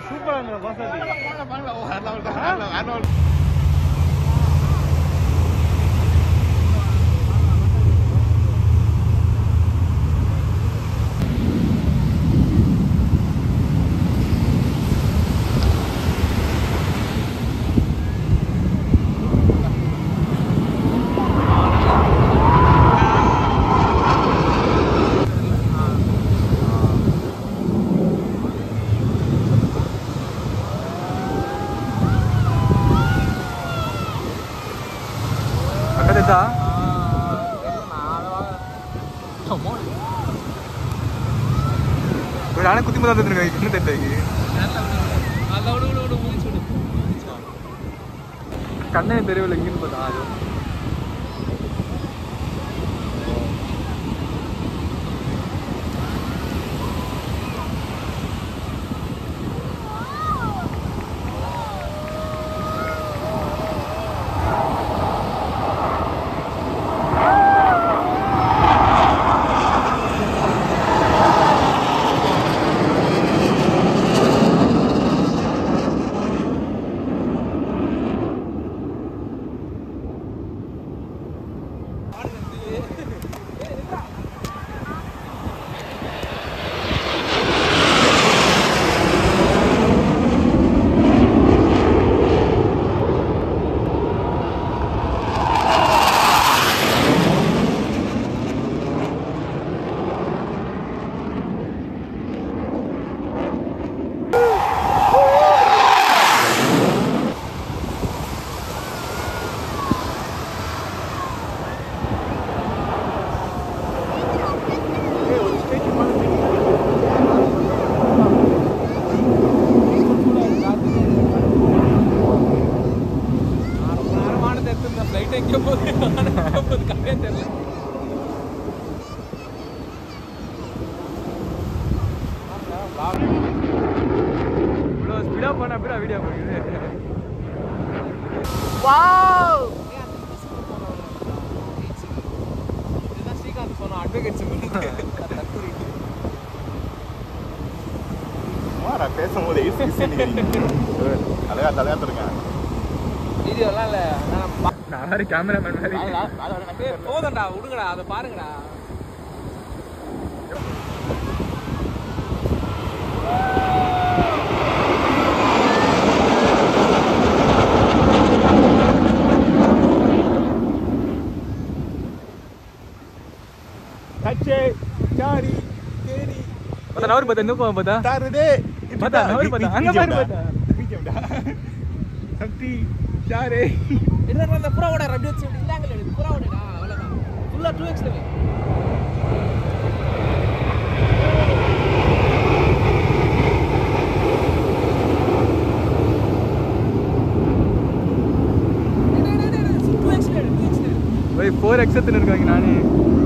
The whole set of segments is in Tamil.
சூப்பரான வசதி அக்கா தெரிஞ்சா ஒரு நானே குத்தி முதல் வந்துருக்கேன் இன்னும் தெரியல கண்ணே தெரியவில்லை இங்கிருந்து பார்த்தா அது இவ்வளோ ஸ்பீடாக போனால் அப்படியே வீடியோ போகுது பேசும்போது அழகா தலையா இருக்கேன் வீடியோலாம் இல்ல நான் மாதிரி கேமராமேன் மாதிரி போதண்டா விடுங்கடா அதை பாருங்கடா கச்சே சாரி கேடி பார்த்தா நவர் பார்த்தா இன்னும் கோவம் பார்த்தா தாருதே பார்த்தா, அவரு பார்த்தா, அங்க பாரு பார்த்தா. பிஜிஎம்டா சக்தி சாரே என்ன அந்த புறாவோட ரெண்டு வச்சு இந்தாங்கல இது புறாவோடடா அவ்வளவுதான் ஃபுல்லா டூ எக்ஸ்ல போய் ஃபோர் எக்ஸத்துன்னு இருக்காங்க நானே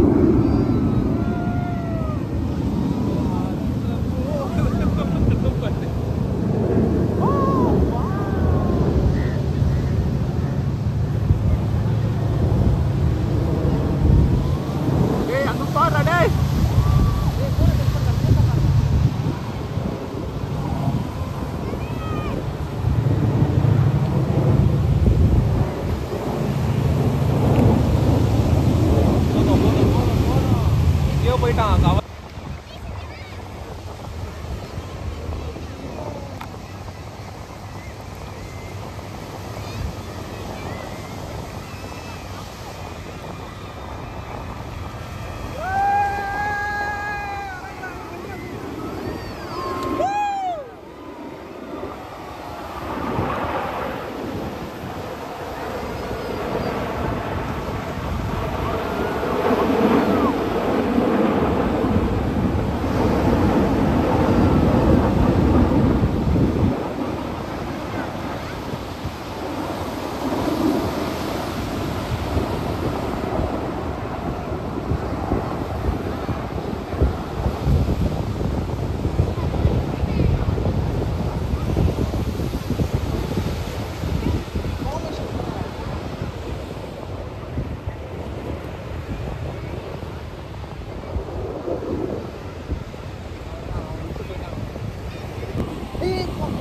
ஏய் அங்க பாருடா டேய் போதும் போதும்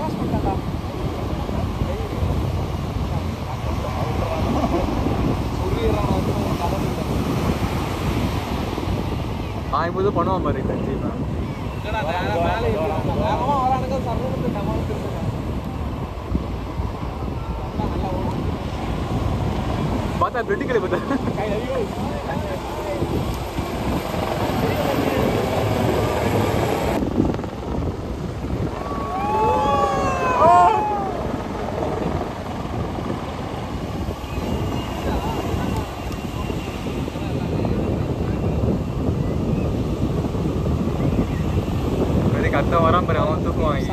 கிராஸ் பண்ணிட்டாடா நான் இப்போது பண்ணுவான் பாரு கட்சி வேகமா வரானுங்க சர்வத்து டமால் திரும்ப பார்த்தா பெட்டி கடை பார்த்தா வெரி கரெக்டாக வரான் பாரு அவன் தூக்கம் வாங்கி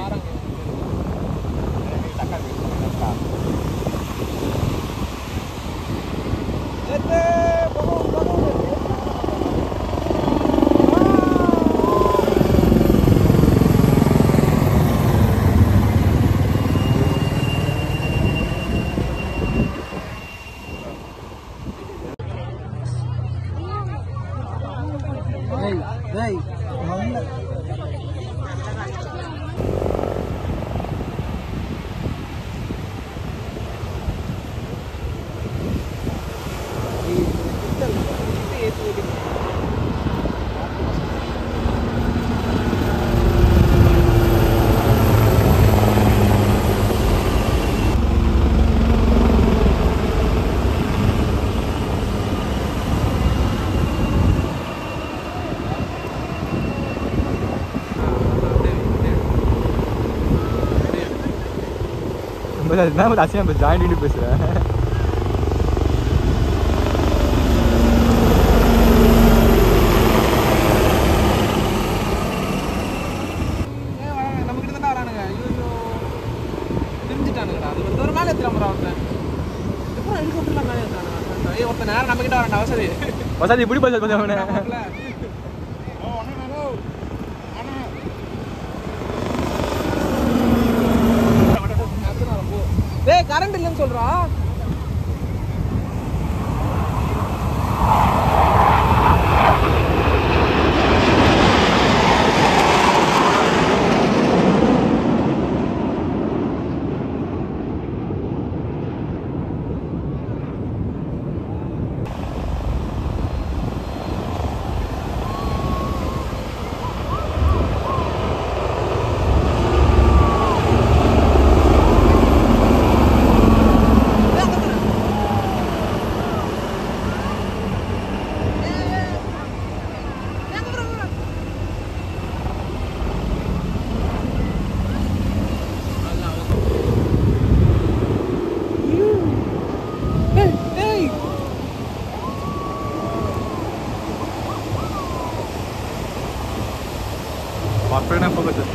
என்ன அசியம் இப்போ ஜாயின் பேசுகிறேன் நம்ம கிட்ட தான் வரானுங்க ஐயோ தெரிஞ்சுட்டானுங்கடா அது வந்து ஒரு மேலே எடுத்துறான் ஒருத்தன் எப்பறம் ஹெலிகாப்டர்லாம் மேலே எடுத்துறானுங்க ஏய் ஒருத்தன் நேரம் நம்ம கிட்ட வரான்டா வசதி வசதி இப்படி பேச கொஞ்சம் அவனை டேய் கரண்ட் இல்லைன்னு சொல்றா டேய் டேய் அப்படின்னா போகுது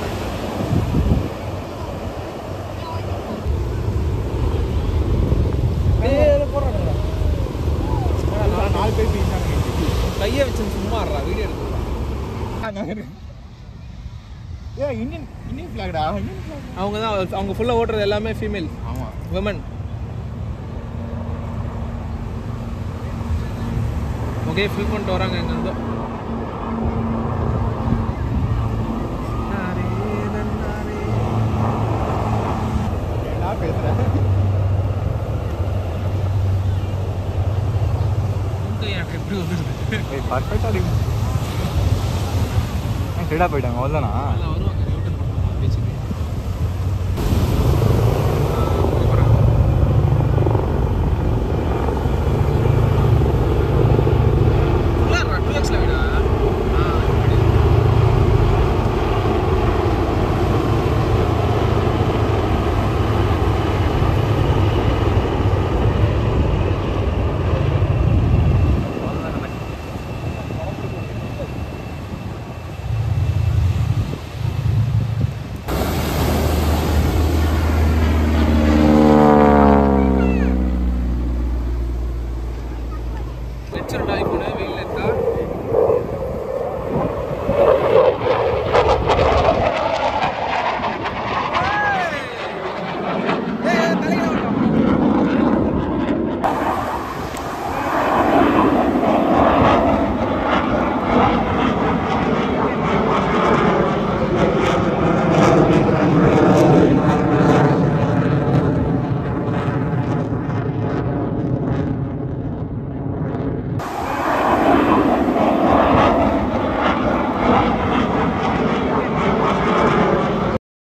டேய் போறானுங்க நாலு பேர் பேசினாங்க கையை வச்சு சும்மா ஆடுறா வீடியோ எடுத்து ஏ இந்தியன் இந்தியன் ஃபிளாக்டா இந்தியன் ஃபிளாக் அவங்க தான் அவங்க ஃபுல்லாக ஓட்டுறது எல்லாமே ஃபீமேல் ஆமா விமன் ஓகே ஃபில் பண்ணிட்டு வராங்க எங்கேருந்தோ நான் பேசுறேன் எப்படி வந்துருது பர்ஃபெக்டாக ஸ்ட்ரெயிட்டாக போயிட்டாங்க அவ்வளோதானா அதான்